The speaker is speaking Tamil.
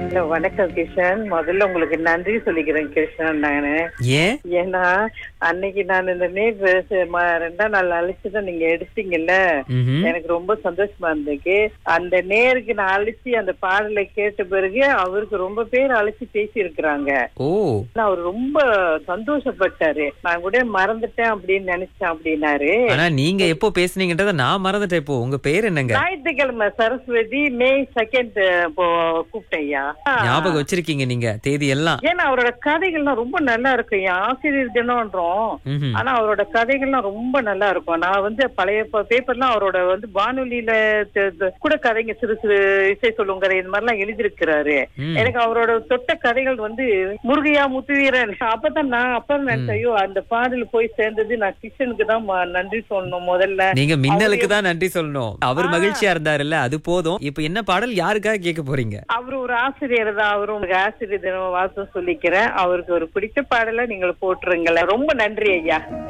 இல்ல, வணக்கம் கிருஷ்ணன் முதல்ல உங்களுக்கு நன்றி சொல்லிக்கிறேன் கிருஷ்ணன் நானு ஏன் ஏன்னா அன்னைக்கு நான் இந்த மே ப- ம- ரெண்டாம் நாள் அழைச்சுதான் நீங்க எடுத்தீங்கல்ல ம்ஹும். எனக்கு ரொம்ப சந்தோஷமா இருந்துச்சு அந்த நேருக்கு நான் அழைச்சி அந்த பாடலை கேட்ட பிறகு அவருக்கு ரொம்ப பேர் அழைச்சி பேசி இருக்கிறாங்க ஓ அவர் ரொம்ப சந்தோஷப்பட்டாரு நான் கூட மறந்துட்டேன் அப்படின்னு நினைச்சேன் அப்படின்னாரு ஆனா நீங்க எப்போ பேசுனீங்கன்றத நான் மறந்துட்டேன் இப்போ உங்க பேர் என்னங்க ஞாயிற்றுக்கிழமை சரஸ்வதி மே செகண்ட் கூப்பிட்டேன் ஐயா ஞாபகம் வச்சிருக்கீங்க நீங்க தேதி எல்லாம் ஏன்னா அவரோட கதைகள்லாம் ரொம்ப நல்லா இருக்கும் என் ஆசிரியர் தினம்ன்றோம் ம்ஹும். ஆனா அவரோட கதைகள்லாம் ரொம்ப நல்லா இருக்கும் நான் வந்து பழைய பேப்பர்லாம் அவரோட வந்து வானொலியில த- த- கூட கதைங்க சிறு சிறு இசை சொல்லும் கதை இந்த மாதிரிலாம் எழுதியிருக்கிறாரு ம். எனக்கு அவரோட தொட்ட கதைகள் வந்து முருகையா முத்துவீரன் அப்பதான் நான் அப்ப நினைச்சேன் ஐயோ அந்த பாடல் போய் சேர்ந்தது நான் கிஷனுக்கு தான் ம- நன்றி சொல்லணும் முதல்ல நீங்க மின்னலுக்கு தான் நன்றி சொல்லணும் அவர் மகிழ்ச்சியா இருந்தாருல்ல அது போதும் இப்போ என்ன பாடல் யாருக்காக கேட்க போறீங்க அவரு ஒரு ஆசிரியர் தான் அவரும் உங்களுக்கு ஆசிரியர் தினம் வாசம் சொல்லிக்கிறேன் அவருக்கு ஒரு பிடிச்ச பாடலை நீங்கள் போட்டுருங்களேன் ரொம்ப நன்றி ஐயா